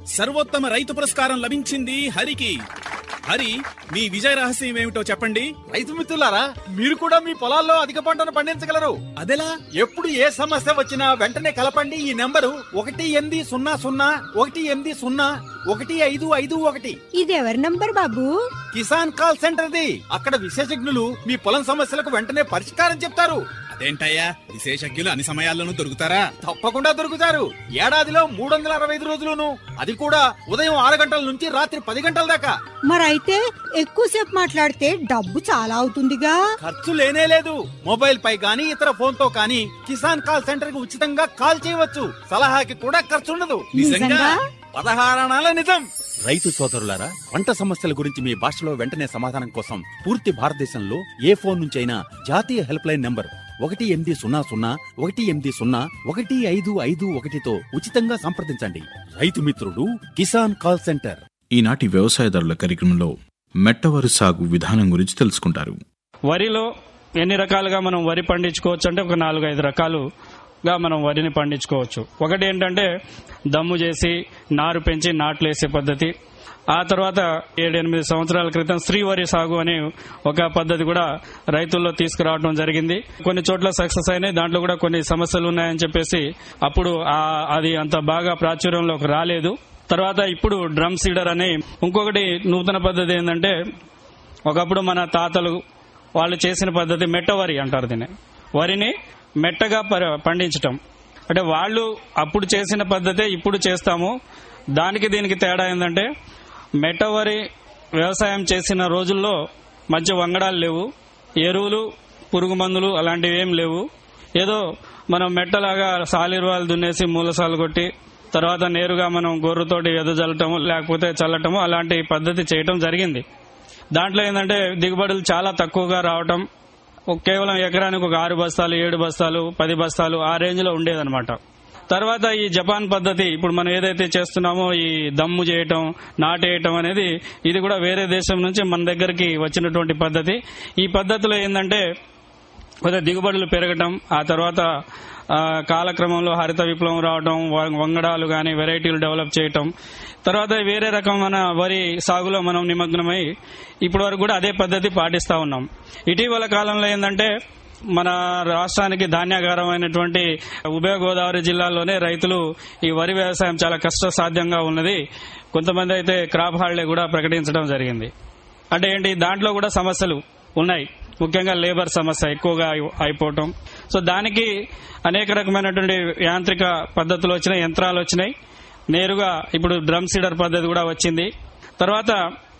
సర్వోత్తమ రైతు పురస్కారం లభించింది హరికి హరి మీ విజయ రహస్యం ఏమిటో చెప్పండి రైతు మిత్రులారా మీరు కూడా మీ పొలాల్లో అధిక పంటను పండించగలరు అదెలా ఎప్పుడు ఏ సమస్య వచ్చినా వెంటనే కలపండి ఈ నెంబరు ఒకటి ఎనిమిది సున్నా సున్నా ఒకటి ఎనిమిది సున్నా ఒకటి ఐదు ఐదు ఒకటి ఇది ఎవరి నంబర్ బాబు కిసాన్ కాల్ సెంటర్ది అక్కడ విశేషజ్ఞులు మీ పొలం సమస్యలకు వెంటనే పరిష్కారం చెప్తారు అదేంటయ్యా విశేషజ్ఞులు అన్ని సమయాల్లోనూ దొరుకుతారా తప్పకుండా దొరుకుతారు ఏడాదిలో మూడు వందల అరవై ఐదు రోజులును అది కూడా ఉదయం ఆరు గంటల నుంచి రాత్రి పది గంటల దాకా మరైతే ఎక్కువసేపు మాట్లాడితే డబ్బు చాలా అవుతుందిగా ఖర్చు లేనే లేదు మొబైల్ పై గానీ ఇతర ఫోన్ తో కానీ కిసాన్ కాల్ సెంటర్ కి ఉచితంగా కాల్ చేయవచ్చు సలహాకి కూడా ఖర్చు ఉండదు నిజంగా పదహారణాల నిజం రైతు సోదరులారా పంట సమస్యల గురించి మీ భాషలో వెంటనే సమాధానం కోసం పూర్తి భారతదేశంలో ఏ ఫోన్ నుంచైనా జాతీయ హెల్ప్ లైన్ నంబర్ ఒకటి ఎనిమిది సున్నా సున్నా ఒకటి ఎనిమిది సున్నా ఒకటి ఐదు ఐదు ఒకటితో ఉచితంగా సంప్రదించండి రైతు మిత్రుడు కిసాన్ కాల్ సెంటర్ ఈనాటి వ్యవసాయదారుల కార్యక్రమంలో మెట్టవరి సాగు విధానం గురించి తెలుసుకుంటారు వరిలో ఎన్ని రకాలుగా మనం వరి పండించుకోవచ్చు అంటే ఒక నాలుగు ఐదు రకాలుగా మనం వరిని పండించుకోవచ్చు ఒకటి ఏంటంటే దమ్ము చేసి నారు పెంచి నాట్లు వేసే పద్ధతి ఆ తర్వాత ఏడెనిమిది సంవత్సరాల క్రితం శ్రీవరి సాగు అనే ఒక పద్ధతి కూడా రైతుల్లో తీసుకురావడం జరిగింది కొన్ని చోట్ల సక్సెస్ అయినాయి దాంట్లో కూడా కొన్ని సమస్యలు ఉన్నాయని చెప్పేసి అప్పుడు ఆ- అది అంత బాగా ప్రాచుర్యంలోకి రాలేదు తర్వాత ఇప్పుడు డ్రమ్ సీడర్ అని ఇంకొకటి నూతన పద్ధతి ఏంటంటే ఒకప్పుడు మన తాతలు వాళ్ళు చేసిన పద్ధతి మెట్ట వరి అంటారు దీన్ని వరిని మెట్టగా ప- పండించటం అంటే వాళ్ళు అప్పుడు చేసిన పద్ధతే ఇప్పుడు చేస్తాము దానికి దీనికి తేడా ఏంటంటే మెట్ట వరి వ్యవసాయం చేసిన రోజుల్లో మంచి వంగడాలు లేవు ఎరువులు పురుగు మందులు అలాంటివి ఏం లేవు ఏదో మనం మెట్టలాగా సాలిరువాలు దున్నేసి మూలసాలు కొట్టి తర్వాత నేరుగా మనం గొర్రెతోటి ఎదజల్లటము లేకపోతే చల్లటము అలాంటి పద్ధతి చేయటం జరిగింది దాంట్లో ఏంటంటే దిగుబడులు చాలా తక్కువగా రావటం ఒక- కేవలం ఎకరానికి ఒక ఆరు బస్తాలు ఏడు బస్తాలు పది బస్తాలు ఆ రేంజ్ లో ఉండేదన్నమాట తర్వాత ఈ జపాన్ పద్ధతి ఇప్పుడు మనం ఏదైతే చేస్తున్నామో ఈ దమ్ము చేయటం నాటేయటం అనేది ఇది కూడా వేరే దేశం నుంచి మన దగ్గరికి వచ్చినటువంటి పద్ధతి ఈ పద్ధతిలో ఏంటంటే కొద్దిగా దిగుబడులు పెరగటం ఆ తర్వాత ఆ, కాలక్రమంలో హరిత విప్లవం రావడం వ- వంగడాలు గాని వెరైటీలు డెవలప్ చేయటం తర్వాత వేరే రకమైన వరి సాగులో మనం నిమగ్నమై ఇప్పటి వరకు కూడా అదే పద్ధతి పాటిస్తా ఉన్నాం ఇటీవల కాలంలో ఏంటంటే మన రాష్ట్రానికి ధాన్యాగారమైనటువంటి ఉభయ గోదావరి జిల్లాలోనే రైతులు ఈ వరి వ్యవసాయం చాలా కష్టసాధ్యంగా ఉన్నది కొంతమంది అయితే క్రాప్ హాలిడే కూడా ప్రకటించడం జరిగింది అంటే ఏంటి దాంట్లో కూడా సమస్యలు ఉన్నాయి ముఖ్యంగా లేబర్ సమస్య ఎక్కువగా అయి- అయిపోవటం సో దానికి అనేక రకమైనటువంటి యాంత్రిక పద్ధతులు వచ్చినాయి యంత్రాలు వచ్చినాయి నేరుగా ఇప్పుడు డ్రమ్ సీడర్ పద్ధతి కూడా వచ్చింది తర్వాత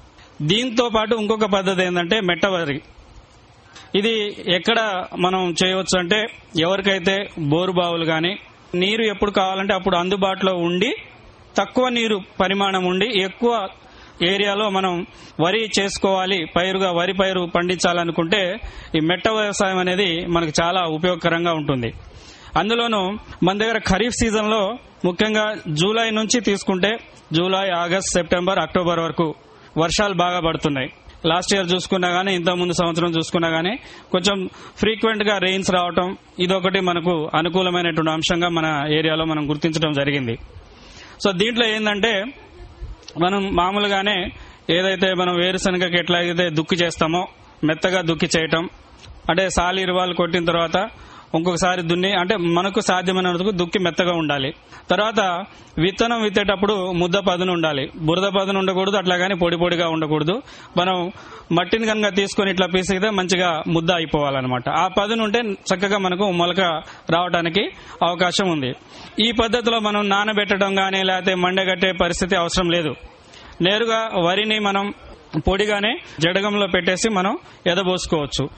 దీంతో పాటు ఇంకొక పద్ధతి ఏంటంటే మెట్టవరి ఇది ఎక్కడ మనం చేయవచ్చు అంటే ఎవరికైతే బోరు బావులు కానీ నీరు ఎప్పుడు కావాలంటే అప్పుడు అందుబాటులో ఉండి తక్కువ నీరు పరిమాణం ఉండి ఎక్కువ ఏరియాలో మనం వరి చేసుకోవాలి పైరుగా వరి పైరు పండించాలనుకుంటే ఈ మెట్ట వ్యవసాయం అనేది మనకు చాలా ఉపయోగకరంగా ఉంటుంది అందులోనూ మన దగ్గర ఖరీఫ్ సీజన్ లో ముఖ్యంగా జూలై నుంచి తీసుకుంటే జూలై ఆగస్ట్ సెప్టెంబర్ అక్టోబర్ వరకు వర్షాలు బాగా పడుతున్నాయి లాస్ట్ ఇయర్ చూసుకున్నా గానీ ఇంత ముందు సంవత్సరం చూసుకున్నా గానీ కొంచెం ఫ్రీక్వెంట్ గా రెయిన్స్ రావటం ఇదొకటి మనకు అనుకూలమైనటువంటి అంశంగా మన ఏరియాలో మనం గుర్తించడం జరిగింది సో దీంట్లో ఏంటంటే మనం మామూలుగానే ఏదైతే మనం వేరుశనగకి ఎట్లయితే దుక్కి చేస్తామో మెత్తగా దుక్కి చేయటం అంటే సాలి ఇరువాలు కొట్టిన తర్వాత ఇంకొకసారి దున్ని అంటే మనకు సాధ్యమైనందుకు దుక్కి మెత్తగా ఉండాలి తర్వాత విత్తనం విత్తేటప్పుడు ముద్ద పదును ఉండాలి బురద పదును ఉండకూడదు అట్లాగాని పొడి పొడిగా ఉండకూడదు మనం మట్టిని కనుక తీసుకొని ఇట్లా పీసిగితే మంచిగా ముద్ద అయిపోవాలన్నమాట ఆ పదును ఉంటే చక్కగా మనకు మొలక రావడానికి అవకాశం ఉంది ఈ పద్ధతిలో మనం నానబెట్టడం గానీ లేకపోతే మండగట్టే పరిస్థితి అవసరం లేదు నేరుగా వరిని మనం పొడిగానే జడగంలో పెట్టేసి మనం ఎదబోసుకోవచ్చు